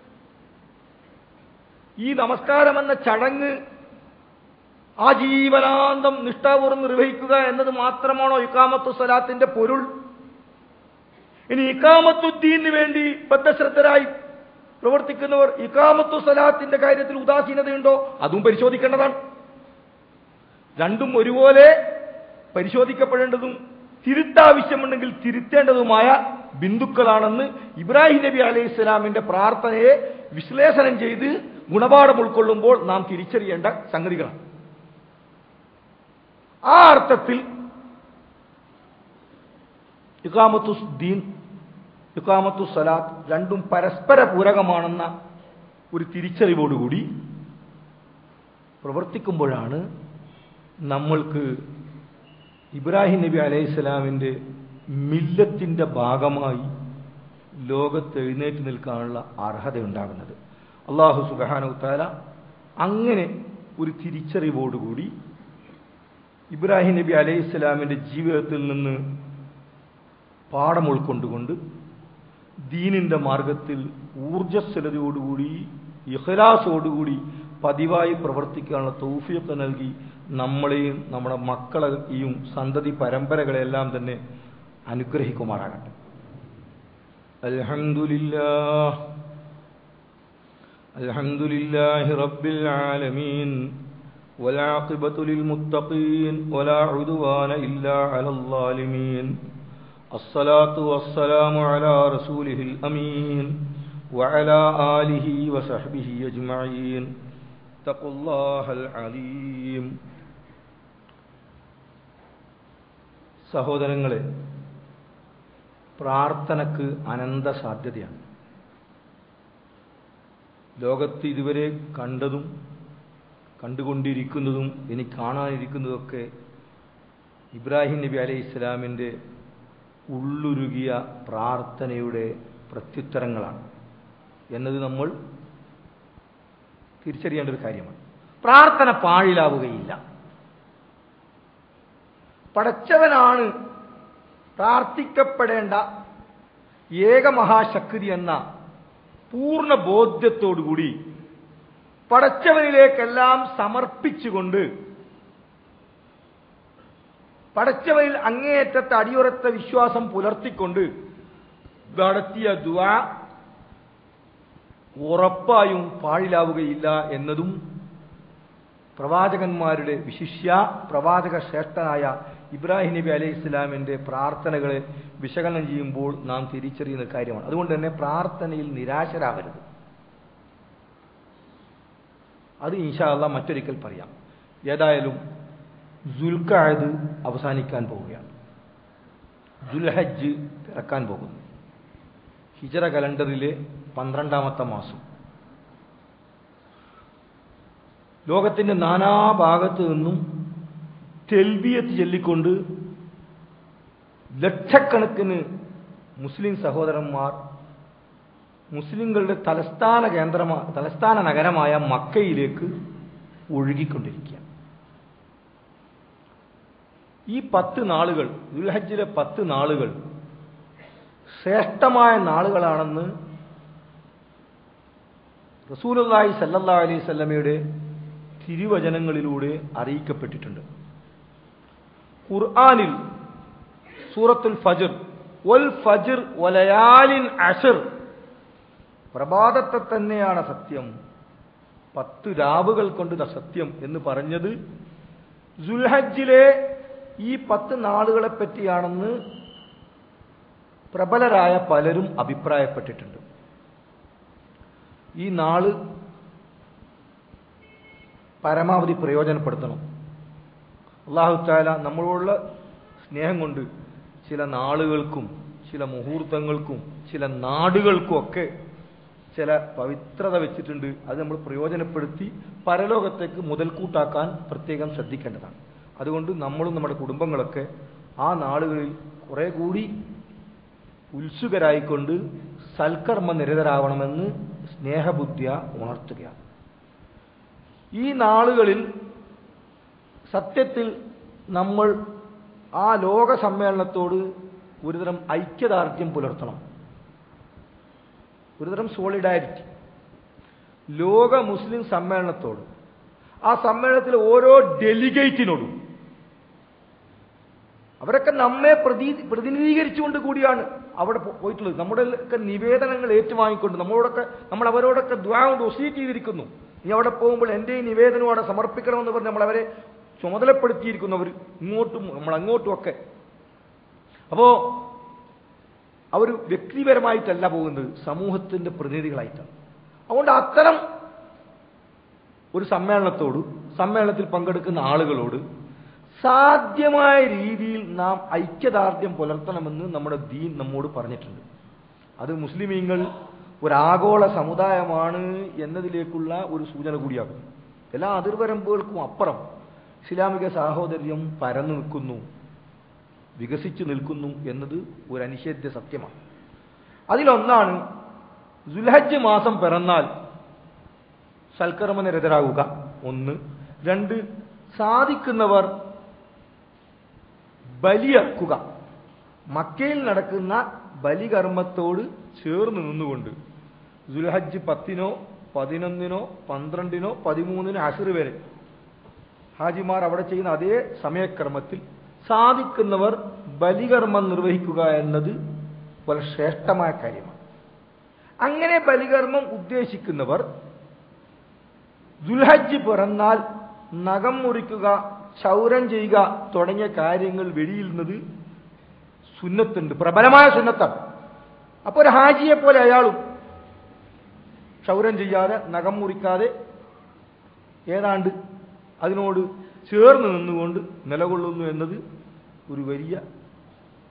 Speaker 1: ഈ നമസ്കാരം എന്ന ചടങ്ങ് ആജീവനാന്തം നിഷ്ഠാപൂർവ്വം നിർവഹിക്കുക എന്നത് മാത്രമാണോ ഇക്കാമത്തു സ്വലാത്തിന്റെ പൊരുൾ ഇനി ഇക്കാമത്തുദ്ദീന് വേണ്ടി ബദ്ധശ്രദ്ധരായി പ്രവർത്തിക്കുന്നവർ ഇക്കാമത്തു സ്വലാത്തിന്റെ കാര്യത്തിൽ ഉദാസീനതയുണ്ടോ അതും പരിശോധിക്കേണ്ടതാണ് രണ്ടും ഒരുപോലെ പരിശോധിക്കപ്പെടേണ്ടതും തിരുത്താവശ്യമുണ്ടെങ്കിൽ തിരുത്തേണ്ടതുമായ ബിന്ദുക്കളാണെന്ന് ഇബ്രാഹിം നബി അലൈഹി ഇസ്ലാമിന്റെ പ്രാർത്ഥനയെ വിശ്ലേഷണം ചെയ്ത് ഗുണപാഠം ഉൾക്കൊള്ളുമ്പോൾ നാം തിരിച്ചറിയേണ്ട സംഗതികളാണ് ആ അർത്ഥത്തിൽ ഇക്കാമത്തു ദീൻ ഇക്കാമത്തു സലാത്ത് രണ്ടും പരസ്പര പൂരകമാണെന്ന ഒരു തിരിച്ചറിവോടുകൂടി പ്രവർത്തിക്കുമ്പോഴാണ് നമ്മൾക്ക് ഇബ്രാഹിം നബി അലൈഹി സ്വലാമിൻ്റെ മില്ലത്തിൻ്റെ ഭാഗമായി ലോകത്ത് എഴുന്നേറ്റ് നിൽക്കാനുള്ള അർഹത ഉണ്ടാകുന്നത് അള്ളാഹു സുബാനുത്താല അങ്ങനെ ഒരു തിരിച്ചറിവോടുകൂടി ഇബ്രാഹിം നബി അലൈഹി സ്വലാമിൻ്റെ ജീവിതത്തിൽ നിന്ന് പാഠം ഉൾക്കൊണ്ടുകൊണ്ട് ദീനിന്റെ മാർഗത്തിൽ ഊർജ്ജസ്വലതയോടുകൂടി ഇഹ്ലാസോടുകൂടി പതിവായി പ്രവർത്തിക്കാനുള്ള തൗഫീഖ് നൽകി നമ്മളെയും നമ്മുടെ മക്കളെയും സന്തതി പരമ്പരകളെല്ലാം തന്നെ അനുഗ്രഹിക്കുമാറാകട്ടെ അൽഹംദുലില്ലാഹ് അൽഹംദുലില്ലാഹി റബ്ബിൽ ആലമീൻ والعاقبة للمتقين ولا عدوان إلا على الظالمين الصلاة والسلام على رسوله الأمين وعلى آله وصحبه أجمعين اتقوا الله العليم സഹോദരങ്ങളെ പ്രാർത്ഥനക്ക് അനന്ത സാധ്യതയാണ് ലോകത്ത് ഇതുവരെ കണ്ടതും കണ്ടുകൊണ്ടിരിക്കുന്നതും ഇനി കാണാനിരിക്കുന്നതൊക്കെ ഇബ്രാഹിം നബി അലൈഹി ഇസ്ലാമിൻ്റെ ഉള്ളുരുകിയ പ്രാർത്ഥനയുടെ പ്രത്യുത്തരങ്ങളാണ് എന്നത് നമ്മൾ തിരിച്ചറിയേണ്ട ഒരു കാര്യമാണ് പ്രാർത്ഥന പാഴിലാവുകയില്ല പടച്ചവനാണ് പ്രാർത്ഥിക്കപ്പെടേണ്ട ഏക മഹാശക്തി എന്ന പൂർണ്ണ ബോധ്യത്തോടുകൂടി പടച്ചവനിലേക്കെല്ലാം സമർപ്പിച്ചുകൊണ്ട് പടച്ചവനിൽ അങ്ങേയറ്റത്തെ അടിയുറത്ത വിശ്വാസം പുലർത്തിക്കൊണ്ട് നടത്തിയ ദുആ ഉറപ്പായും പാഴിലാവുകയില്ല എന്നതും പ്രവാചകന്മാരുടെ വിശിഷ്യ പ്രവാചക ശ്രേഷ്ഠനായ ഇബ്രാഹിം നബി അലൈഹി ഇസ്ലാമിന്റെ പ്രാർത്ഥനകളെ വിശകലനം ചെയ്യുമ്പോൾ നാം തിരിച്ചറിയുന്ന കാര്യമാണ് അതുകൊണ്ട് തന്നെ പ്രാർത്ഥനയിൽ നിരാശരാകരുത് അത് ഇൻഷാല്ല മറ്റൊരിക്കൽ പറയാം ഏതായാലും ജുൽക്കായത് അവസാനിക്കാൻ പോവുകയാണ് ജുൽഹജ്ജ് പിറക്കാൻ പോകുന്നു ഹിജറ കലണ്ടറിലെ പന്ത്രണ്ടാമത്തെ മാസം ലോകത്തിന്റെ നാനാഭാഗത്തു നിന്നും തെൽബിയത്ത് ചൊല്ലിക്കൊണ്ട് ലക്ഷക്കണക്കിന് മുസ്ലിം സഹോദരന്മാർ മുസ്ലിങ്ങളുടെ തലസ്ഥാന കേന്ദ്രമാ തലസ്ഥാന നഗരമായ മക്കയിലേക്ക് ഒഴുകിക്കൊണ്ടിരിക്കുക ഈ പത്ത് നാളുകൾ ദുൽഹജ്ജിലെ പത്ത് നാളുകൾ ശ്രേഷ്ഠമായ നാളുകളാണെന്ന് റസൂലുള്ളാഹി സല്ലല്ലാഹു അലൈഹി സ്വല്ലമയുടെ തിരുവചനങ്ങളിലൂടെ അറിയിക്കപ്പെട്ടിട്ടുണ്ട് ഖുർആനിൽ സൂറത്തുൽ ഫജർ വൽ ഫജർ വലയാലിൻ അഷർ പ്രഭാതത്തെ തന്നെയാണ് സത്യം പത്ത് രാവുകൾ കൊണ്ട് സത്യം എന്ന് പറഞ്ഞത് സുൽഹജ്ജിലെ ഈ പത്ത് നാളുകളെ പറ്റിയാണെന്ന് പ്രബലരായ പലരും അഭിപ്രായപ്പെട്ടിട്ടുണ്ട് ഈ നാള് പരമാവധി പ്രയോജനപ്പെടുത്തണം അള്ളാഹു താല നമ്മളോടുള്ള സ്നേഹം കൊണ്ട് ചില നാളുകൾക്കും ചില മുഹൂർത്തങ്ങൾക്കും ചില നാടുകൾക്കും ഒക്കെ ചില പവിത്രത വെച്ചിട്ടുണ്ട് അത് നമ്മൾ പ്രയോജനപ്പെടുത്തി പരലോകത്തേക്ക് മുതൽക്കൂട്ടാക്കാൻ പ്രത്യേകം ശ്രദ്ധിക്കേണ്ടതാണ് അതുകൊണ്ട് നമ്മളും നമ്മുടെ കുടുംബങ്ങളൊക്കെ ആ നാളുകളിൽ കുറെ കൂടി ഉത്സുകരായിക്കൊണ്ട് സൽക്കർമ്മ നിരതരാവണമെന്ന് സ്നേഹബുദ്ധിയ ഉണർത്തുകയാണ് ഈ നാളുകളിൽ സത്യത്തിൽ നമ്മൾ ആ ലോക സമ്മേളനത്തോട് ഒരുതരം ഐക്യദാർഢ്യം പുലർത്തണം ഒരുതരം സോളിഡാരിറ്റി ലോക മുസ്ലിം സമ്മേളനത്തോട് ആ സമ്മേളനത്തിലെ ഓരോ ഡെലിഗേറ്റിനോടും അവരൊക്കെ നമ്മെ പ്രതി പ്രതിനിധീകരിച്ചുകൊണ്ട് കൂടിയാണ് അവിടെ പോ- പോയിട്ടുള്ളത് നമ്മുടെ ഒക്കെ നിവേദനങ്ങൾ ഏറ്റുവാങ്ങിക്കൊണ്ട് നമ്മളോടൊക്കെ നമ്മൾ അവരോടൊക്കെ ദ്വാ കൊണ്ട് ഒസീറ്റ് ചെയ്തിരിക്കുന്നു നീ അവിടെ പോകുമ്പോൾ എൻ്റെ ഈ നിവേദനം അവിടെ സമർപ്പിക്കണമെന്ന് പറഞ്ഞ് നമ്മൾ അവരെ ചുമതലപ്പെടുത്തിയിരിക്കുന്നു അവർ ഇങ്ങോട്ടും നമ്മൾ അങ്ങോട്ടും ഒക്കെ അപ്പോ അവർ വ്യക്തിപരമായിട്ടല്ല പോകുന്നത് സമൂഹത്തിന്റെ പ്രതിനിധികളായിട്ടാണ് അതുകൊണ്ട് അത്തരം ഒരു സമ്മേളനത്തോട് സമ്മേളനത്തിൽ പങ്കെടുക്കുന്ന ആളുകളോട് സാധ്യമായ രീതിയിൽ നാം ഐക്യദാർഢ്യം പുലർത്തണമെന്ന് നമ്മുടെ ദീൻ നമ്മോട് പറഞ്ഞിട്ടുണ്ട് അത് മുസ്ലിമീങ്ങൾ ഒരാഗോള സമുദായമാണ് എന്നതിലേക്കുള്ള ഒരു സൂചന കൂടിയാകുന്നു എല്ലാ അതിർവരമ്പുകൾക്കും അപ്പുറം ഇസ്ലാമിക സാഹോദര്യം പരന്നു നിൽക്കുന്നു വികസിച്ചു നിൽക്കുന്നു എന്നത് ഒരു അനിഷേധ്യ സത്യമാണ് അതിലൊന്നാണ് ദുൽഹജ്ജ് മാസം പിറന്നാൽ സൽക്കർമ്മനിരതരാകുക ഒന്ന് രണ്ട് സാധിക്കുന്നവർ ബലിയർക്കുക മക്കയിൽ നടക്കുന്ന ബലികർമ്മത്തോട് ചേർന്ന് നിന്നുകൊണ്ട് ദുൽഹജ്ജ് പത്തിനോ പതിനൊന്നിനോ പന്ത്രണ്ടിനോ പതിമൂന്നിനോ അസുർ വരെ ഹാജിമാർ അവിടെ ചെയ്യുന്ന അതേ സമയക്രമത്തിൽ സാധിക്കുന്നവർ ബലികർമ്മം നിർവഹിക്കുക എന്നത് വളരെ ശ്രേഷ്ഠമായ കാര്യമാണ് അങ്ങനെ ബലികർമ്മം ഉദ്ദേശിക്കുന്നവർ ദുൽഹജ്ജ് പിറന്നാൽ നഖം മുറിക്കുക ക്ഷൗരം ചെയ്യുക തുടങ്ങിയ കാര്യങ്ങൾ വെടിയുന്നത് സുന്നത്തുണ്ട് പ്രബലമായ സുന്നത്താണ് അപ്പോൾ ഒരു ഹാജിയെ പോലെ അയാളും ക്ഷൗരം ചെയ്യാതെ നഖം മുറിക്കാതെ ഏതാണ്ട് അതിനോട് ചേർന്ന് നിന്നുകൊണ്ട് നിലകൊള്ളുന്നു എന്നത് ഒരു വലിയ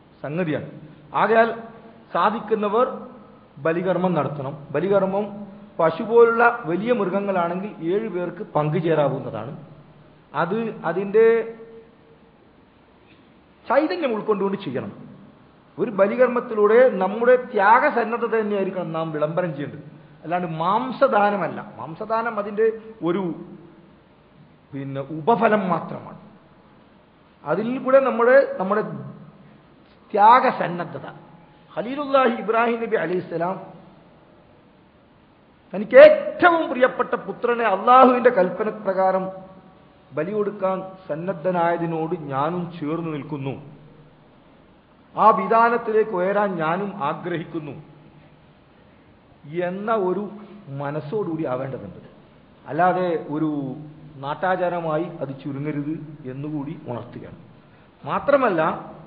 Speaker 1: സംഗതിയാണ് ആകയാൽ സാധിക്കുന്നവർ ബലികർമ്മം നടത്തണം ബലികർമ്മം പശു പോലുള്ള വലിയ മൃഗങ്ങളാണെങ്കിൽ ഏഴ് പേർക്ക് പങ്കുചേരാവുന്നതാണ് അത് അതിൻ്റെ ചൈതന്യം ഉൾക്കൊണ്ടുകൊണ്ട് ചെയ്യണം ഒരു ബലികർമ്മത്തിലൂടെ നമ്മുടെ ത്യാഗസന്നദ്ധത തന്നെയായിരിക്കണം നാം വിളംബരം ചെയ്യേണ്ടത് അല്ലാണ്ട് മാംസദാനമല്ല മാംസദാനം അതിൻ്റെ ഒരു പിന്നെ ഉപഫലം മാത്രമാണ് അതിൽ കൂടെ നമ്മുടെ നമ്മുടെ ത്യാഗസന്നദ്ധത ഖലീലുല്ലാഹി ഇബ്രാഹിം നബി അലൈഹിസ്സലാം തനിക്ക് ഏറ്റവും പ്രിയപ്പെട്ട പുത്രനെ അള്ളാഹുവിന്റെ കൽപ്പന പ്രകാരം ബലി കൊടുക്കാൻ സന്നദ്ധനായതിനോട് ഞാനും ചേർന്ന് നിൽക്കുന്നു ആ വിധാനത്തിലേക്ക് ഉയരാൻ ഞാനും ആഗ്രഹിക്കുന്നു എന്ന ഒരു മനസ്സോടുകൂടി ആവേണ്ടതുണ്ട് അല്ലാതെ ഒരു നാട്ടാചാരമായി അത് ചുരുങ്ങരുത് എന്നുകൂടി ഉണർത്തുകയാണ് മാത്രമല്ല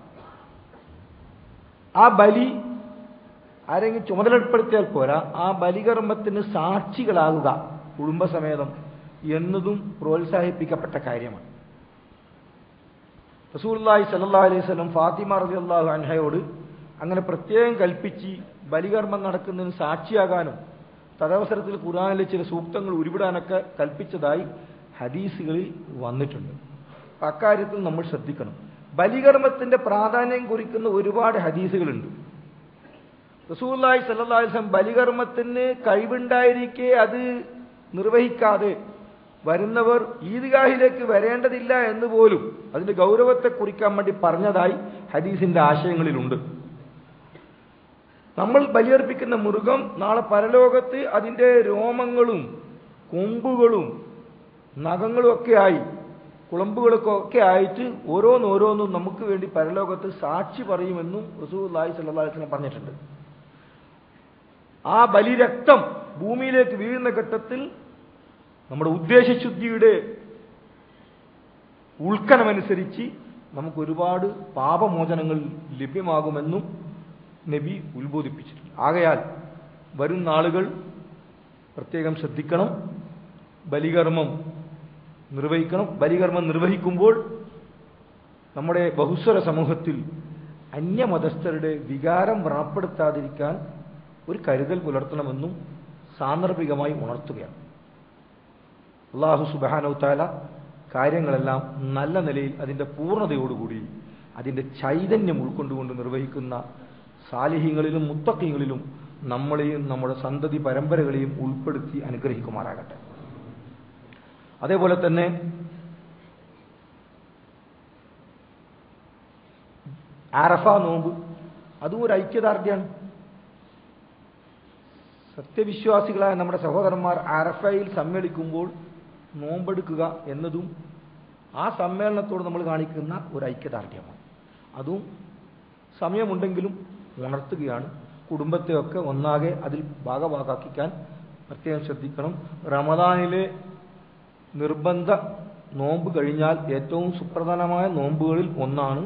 Speaker 1: ആ ബലി ആരെങ്കിലും ചുമതലപ്പെടുത്തിയാൽ പോരാ ആ ബലികർമ്മത്തിന് സാക്ഷികളാകുക കുടുംബസമേതം എന്നതും പ്രോത്സാഹിപ്പിക്കപ്പെട്ട കാര്യമാണ് റസൂല്ലായി സല്ലാ അലൈഹി സ്വലം ഫാത്തിമ റബി അള്ളാഹു അൻഹയോട് അങ്ങനെ പ്രത്യേകം കൽപ്പിച്ച് ബലികർമ്മം നടക്കുന്നതിന് സാക്ഷിയാകാനും തദവസരത്തിൽ ഖുറാനിലെ ചില സൂക്തങ്ങൾ ഉരുവിടാനൊക്കെ കൽപ്പിച്ചതായി ഹദീസുകളിൽ വന്നിട്ടുണ്ട് അപ്പൊ അക്കാര്യത്തിൽ നമ്മൾ ശ്രദ്ധിക്കണം ബലികർമ്മത്തിന്റെ പ്രാധാന്യം കുറിക്കുന്ന ഒരുപാട് ഹദീസുകളുണ്ട് റസൂല്ലായി സല്ലാ അലിസ്ലം ബലികർമ്മത്തിന് കഴിവുണ്ടായിരിക്കെ അത് നിർവഹിക്കാതെ വരുന്നവർ ഈദ്ഗാഹിലേക്ക് വരേണ്ടതില്ല എന്ന് പോലും അതിന്റെ ഗൗരവത്തെ കുറിക്കാൻ വേണ്ടി പറഞ്ഞതായി ഹദീസിന്റെ ആശയങ്ങളിലുണ്ട് നമ്മൾ ബലിയർപ്പിക്കുന്ന മൃഗം നാളെ പരലോകത്ത് അതിന്റെ രോമങ്ങളും കൊമ്പുകളും നഖങ്ങളും ഒക്കെ ആയി കുളമ്പുകളൊക്കെ ഒക്കെ ആയിട്ട് ഓരോന്നോരോന്നും നമുക്ക് വേണ്ടി പരലോകത്ത് സാക്ഷി പറയുമെന്നും റസൂല്ലായി സല്ലാസ്ലം പറഞ്ഞിട്ടുണ്ട് ആ ബലിരക്തം ഭൂമിയിലേക്ക് വീഴുന്ന ഘട്ടത്തിൽ നമ്മുടെ ഉദ്ദേശശുദ്ധിയുടെ ഉൾക്കണമനുസരിച്ച് നമുക്ക് ഒരുപാട് പാപമോചനങ്ങൾ ലഭ്യമാകുമെന്നും നബി ഉത്ബോധിപ്പിച്ചിട്ടുണ്ട് ആകയാൽ വരും നാളുകൾ പ്രത്യേകം ശ്രദ്ധിക്കണം ബലികർമ്മം നിർവഹിക്കണം ബലികർമ്മം നിർവഹിക്കുമ്പോൾ നമ്മുടെ ബഹുസ്വര സമൂഹത്തിൽ അന്യമതസ്ഥരുടെ വികാരം വ്രണപ്പെടുത്താതിരിക്കാൻ ഒരു കരുതൽ പുലർത്തണമെന്നും സാന്ദർഭികമായി ഉണർത്തുകയാണ് അള്ളാഹു സുബാനൗത്താല കാര്യങ്ങളെല്ലാം നല്ല നിലയിൽ അതിൻ്റെ പൂർണ്ണതയോടുകൂടി അതിൻ്റെ ചൈതന്യം ഉൾക്കൊണ്ടുകൊണ്ട് നിർവഹിക്കുന്ന സാലിഹ്യങ്ങളിലും മുത്തക്കിങ്ങളിലും നമ്മളെയും നമ്മുടെ സന്തതി പരമ്പരകളെയും ഉൾപ്പെടുത്തി അനുഗ്രഹിക്കുമാറാകട്ടെ അതേപോലെ തന്നെ ആരഫ നോമ്പ് അതും ഒരു ഐക്യദാർഢ്യമാണ് സത്യവിശ്വാസികളായ നമ്മുടെ സഹോദരന്മാർ ആരഫയിൽ സമ്മേളിക്കുമ്പോൾ നോമ്പെടുക്കുക എന്നതും ആ സമ്മേളനത്തോട് നമ്മൾ കാണിക്കുന്ന ഒരു ഐക്യദാർഢ്യമാണ് അതും സമയമുണ്ടെങ്കിലും ഉണർത്തുകയാണ് കുടുംബത്തെയൊക്കെ ഒന്നാകെ അതിൽ ഭാഗഭാഗാക്കിക്കാൻ പ്രത്യേകം ശ്രദ്ധിക്കണം റമദാനിലെ നിർബന്ധ നോമ്പ് കഴിഞ്ഞാൽ ഏറ്റവും സുപ്രധാനമായ നോമ്പുകളിൽ ഒന്നാണ്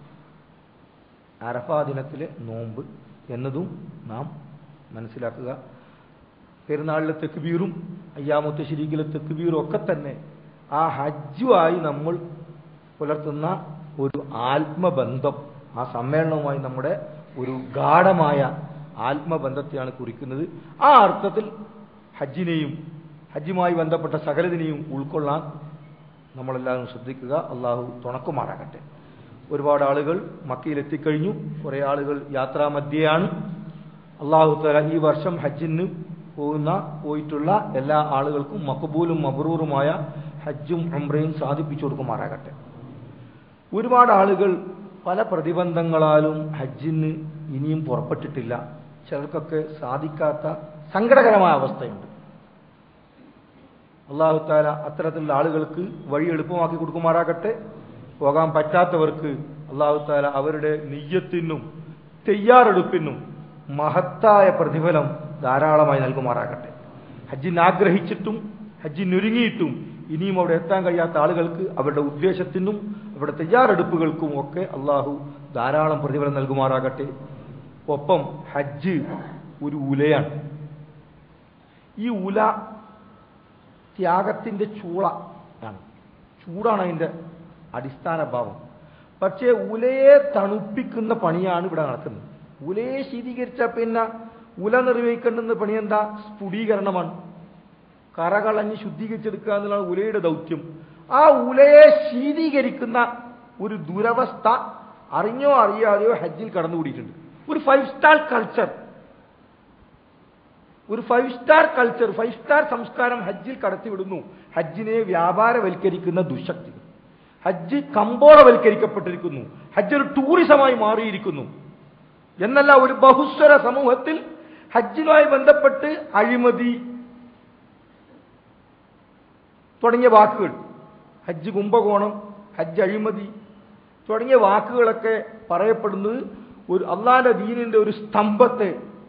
Speaker 1: അറഫാ ദിനത്തിലെ നോമ്പ് എന്നതും നാം മനസ്സിലാക്കുക പെരുന്നാളിലെ തെക്കുബീറും അയ്യാമത്തെ ശരീക്കിലെ തെക്കുബീറും ഒക്കെ തന്നെ ആ ഹജ്ജുമായി നമ്മൾ പുലർത്തുന്ന ഒരു ആത്മബന്ധം ആ സമ്മേളനവുമായി നമ്മുടെ ഒരു ഗാഠമായ ആത്മബന്ധത്തെയാണ് കുറിക്കുന്നത് ആ അർത്ഥത്തിൽ ഹജ്ജിനെയും ഹജ്ജുമായി ബന്ധപ്പെട്ട സകലതിനെയും ഉൾക്കൊള്ളാൻ നമ്മളെല്ലാവരും ശ്രദ്ധിക്കുക അള്ളാഹു തുണക്കുമാറാകട്ടെ ഒരുപാട് ആളുകൾ മക്കയിൽ എത്തിക്കഴിഞ്ഞു കുറേ ആളുകൾ യാത്രാമധ്യയാണ് അള്ളാഹു തല ഈ വർഷം ഹജ്ജിന് പോകുന്ന പോയിട്ടുള്ള എല്ലാ ആളുകൾക്കും മക്കബൂലും മബ്രൂറുമായ ഹജ്ജും ഉംറയും സാധിപ്പിച്ചു കൊടുക്കുമാറാകട്ടെ ഒരുപാട് ആളുകൾ പല പ്രതിബന്ധങ്ങളാലും ഹജ്ജിന് ഇനിയും പുറപ്പെട്ടിട്ടില്ല ചിലർക്കൊക്കെ സാധിക്കാത്ത സങ്കടകരമായ അവസ്ഥയുണ്ട് അള്ളാഹു താല അത്തരത്തിലുള്ള ആളുകൾക്ക് വഴി എളുപ്പമാക്കി കൊടുക്കുമാറാകട്ടെ പോകാൻ പറ്റാത്തവർക്ക് അള്ളാഹു താല അവരുടെ നെയ്യത്തിനും തയ്യാറെടുപ്പിനും മഹത്തായ പ്രതിഫലം ധാരാളമായി നൽകുമാറാകട്ടെ ഹജ്ജിന് ആഗ്രഹിച്ചിട്ടും ഹജ്ജിനൊരുങ്ങിയിട്ടും ഇനിയും അവിടെ എത്താൻ കഴിയാത്ത ആളുകൾക്ക് അവരുടെ ഉദ്ദേശത്തിനും അവരുടെ തയ്യാറെടുപ്പുകൾക്കും ഒക്കെ അള്ളാഹു ധാരാളം പ്രതിഫലം നൽകുമാറാകട്ടെ ഒപ്പം ഹജ്ജ് ഒരു ഉലയാണ് ഈ ഉല ത്യാഗത്തിന്റെ ചൂള ആണ് ചൂടാണ് അതിന്റെ അടിസ്ഥാന ഭാവം പക്ഷേ ഉലയെ തണുപ്പിക്കുന്ന പണിയാണ് ഇവിടെ നടക്കുന്നത് ഉലയെ ശീതീകരിച്ച പിന്നെ ഉല നിർവഹിക്കേണ്ടുന്ന പണി എന്താ സ്ഫുടീകരണമാണ് കറകളഞ്ഞ് ശുദ്ധീകരിച്ചെടുക്കുക എന്നുള്ളതാണ് ഉലയുടെ ദൗത്യം ആ ഉലയെ ശീതീകരിക്കുന്ന ഒരു ദുരവസ്ഥ അറിഞ്ഞോ അറിയാതെയോ ഹജ്ജിൽ കടന്നുകൂടിയിട്ടുണ്ട് ഒരു ഫൈവ് സ്റ്റാർ കൾച്ചർ ഒരു five star culture five star സംസ്കാരം ഹജ്ജിൽ കടത്തിവിടുന്നു ഹജ്ജിനെ വ്യാപാരവൽക്കരിക്കുന്ന ദുശക്തി ഹജ്ജ് കമ്പോളവൽക്കരിക്കപ്പെട്ടിരിക്കുന്നു ഹജ്ജ് ഒരു ടൂറിസമായി മാറിയിരിക്കുന്നു എന്നല്ല ഒരു ബഹുസ്വര സമൂഹത്തിൽ ഹജ്ജിനുമായി ബന്ധപ്പെട്ട് അഴിമതി തുടങ്ങിയ വാക്കുകൾ ഹജ്ജ് കുംഭകോണം ഹജ്ജ് അഴിമതി തുടങ്ങിയ വാക്കുകളൊക്കെ പറയപ്പെടുന്നത് ഒരു അള്ളാന്റെ ദീനിന്റെ ഒരു സ്തംഭത്തെ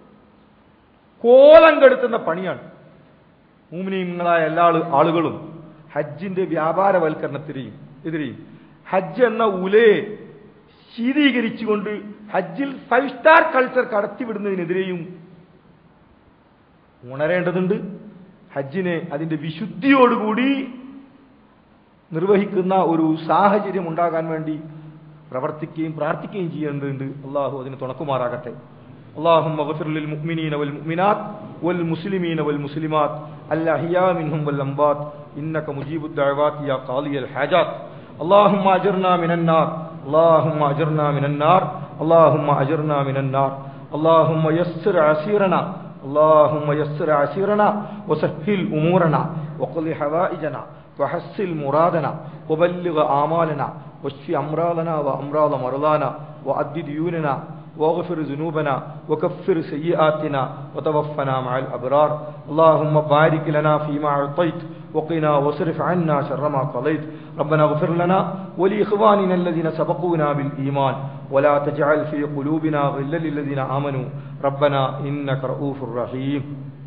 Speaker 1: കോലം കെടുത്തുന്ന പണിയാണ് മൂമിനീങ്ങളായ എല്ലാ ആളു- ആളുകളും ഹജ്ജിന്റെ വ്യാപാരവൽക്കരണത്തിനെയും എതിരെയും ഹജ്ജ് എന്ന ഉലയെ ശീതീകരിച്ചുകൊണ്ട് ഹജ്ജിൽ ഫൈവ് സ്റ്റാർ കൾച്ചർ കടത്തിവിടുന്നതിനെതിരെയും ഉണരേണ്ടതുണ്ട് ഹജ്ജിനെ അതിന്റെ വിശുദ്ധിയോടുകൂടി നിർവഹിക്കുന്ന ഒരു സാഹചര്യം ഉണ്ടാകാൻ വേണ്ടി പ്രവർത്തിക്കുകയും പ്രാർത്ഥിക്കുകയും ചെയ്യേണ്ടതുണ്ട് അള്ളാഹു അതിന് തുണക്കുമാറാകട്ടെ اللهم اغفر للمؤمنين والمؤمنات والمسلمين والمسلمات الأحياء منهم والأموات إنك مجيب الدعوات يا قاضي الحاجات اللهم أجرنا من النار اللهم أجرنا من النار اللهم أجرنا من النار اللهم يسر عسيرنا اللهم يسر عسيرنا وسهل أمورنا وقضي حوائجنا وحسل مرادنا وبلغ آمالنا واشف أمراضنا وأمراض مرضانا وأد ديوننا واغفر ذنوبنا وكفر سيئاتنا وتوفنا مع الأبرار اللهم بارك لنا فيما أعطيت وقنا واصرف عنا شر ما قضيت ربنا اغفر لنا ولإخواننا الذين سبقونا بالإيمان ولا تجعل في قلوبنا غلا للذين آمنوا ربنا إنك رؤوف رحيم